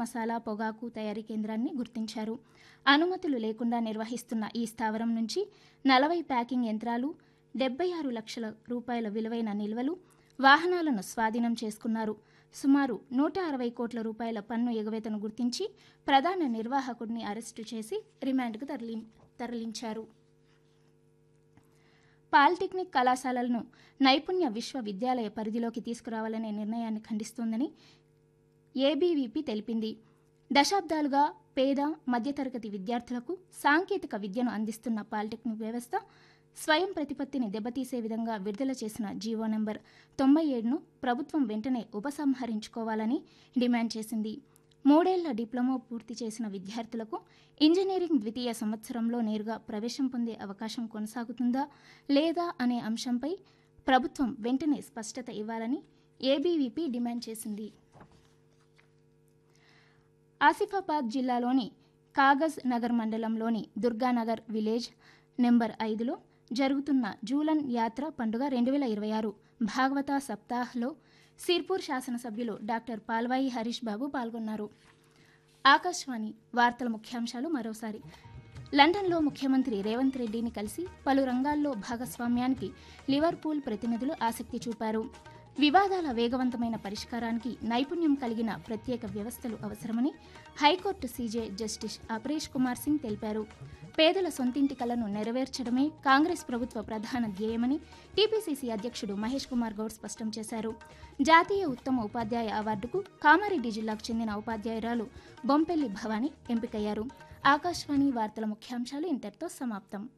మసాలా పొగాకు తయారీ కేంద్రాన్ని గుర్తించారు అనుమతులు లేకుండా నిర్వహిస్తున్న ఈ స్థావరం నుంచి నలభై ప్యాకింగ్ యంత్రాలు డెబ్బై ఆరు లక్షల రూపాయల విలువైన నిల్వలు వాహనాలను స్వాధీనం చేసుకున్నారు సుమారు నూట అరవై కోట్ల రూపాయల పన్ను ఎగవేతను గుర్తించి ప్రధాన నిర్వాహకుడిని అరెస్టు చేసి రిమాండ్కు తరలి తరలించారు పాలిటెక్నిక్ కళాశాలలను నైపుణ్య విశ్వవిద్యాలయ పరిధిలోకి తీసుకురావాలనే నిర్ణయాన్ని ఖండిస్తోందని ఏబీవీపీ తెలిపింది దశాబ్దాలుగా పేద మధ్యతరగతి విద్యార్థులకు సాంకేతిక విద్యను అందిస్తున్న పాలిటెక్నిక్ వ్యవస్థ స్వయం ప్రతిపత్తిని దెబ్బతీసే విధంగా విడుదల చేసిన జీవో నెంబర్ తొంభై ఏడును ప్రభుత్వం వెంటనే ఉపసంహరించుకోవాలని డిమాండ్ చేసింది మూడేళ్ల డిప్లొమా పూర్తి చేసిన విద్యార్థులకు ఇంజనీరింగ్ ద్వితీయ సంవత్సరంలో నేరుగా ప్రవేశం పొందే అవకాశం కొనసాగుతుందా లేదా అనే అంశంపై ప్రభుత్వం వెంటనే స్పష్టత ఇవ్వాలని ఏబీవీపీ డిమాండ్ చేసింది ఆసిఫాబాద్ జిల్లాలోని కాగజ్ నగర్ మండలంలోని దుర్గానగర్ విలేజ్ నెంబర్ ఐదులో జరుగుతున్న జూలన్ యాత్ర పండుగ రెండు వేల ఇరవై ఆరు భాగవత సప్తాహ్లో సిర్పూర్ శాసనసభ్యులు డాక్టర్ పాల్వాయి హరీష్ బాబు పాల్గొన్నారు ఆకాశవాణి వార్తల ముఖ్యాంశాలు మరోసారి లండన్లో ముఖ్యమంత్రి రేవంత్ రెడ్డిని కలిసి పలు రంగాల్లో భాగస్వామ్యానికి లివర్పూల్ ప్రతినిధులు ఆసక్తి చూపారు వివాదాల వేగవంతమైన పరిష్కారానికి నైపుణ్యం కలిగిన ప్రత్యేక వ్యవస్థలు అవసరమని high court CJ justice Aparesh Kumar Singh తెలిపారు పేదల సొంతింటి కలను నెరవేర్చడమే కాంగ్రెస్ ప్రభుత్వ ప్రధాన ధ్యేయమని టీపీసీసీ అధ్యక్షుడు మహేష్ కుమార్ గౌడ్ స్పష్టం చేశారు జాతీయ ఉత్తమ ఉపాధ్యాయ అవార్డుకు కామారెడ్డి జిల్లాకు చెందిన ఉపాధ్యాయురాలు బొంపెల్లి భవానీ ఎంపికయ్యారు ఆకాశవాణి వార్తల ముఖ్యాంశాలు ఇంతటితో సమాప్తం